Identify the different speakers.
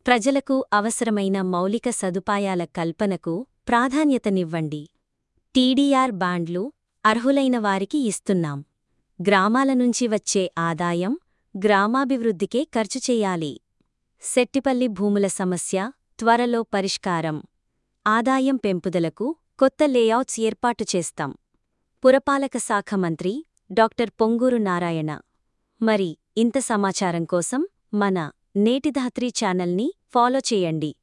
Speaker 1: ప్రజలకు అవసరమైన మౌలిక సదుపాయాల కల్పనకు ప్రాధాన్యతనివ్వండి టీడీఆర్ బాండ్లు అర్హులైన వారికి ఇస్తున్నాం గ్రామాల నుంచి వచ్చే ఆదాయం గ్రామాభివృద్ధికే ఖర్చు చేయాలి సెట్టిపల్లి భూముల సమస్య త్వరలో పరిష్కారం ఆదాయం పెంపుదలకు కొత్త లేఅవుట్స్ ఏర్పాటు చేస్తాం పురపాలక శాఖ మంత్రి డాక్టర్ పొంగూరు నారాయణ మరి ఇంత సమాచారం కోసం మన నేటిధాత్రి ఛానల్ని ఫాలో చేయండి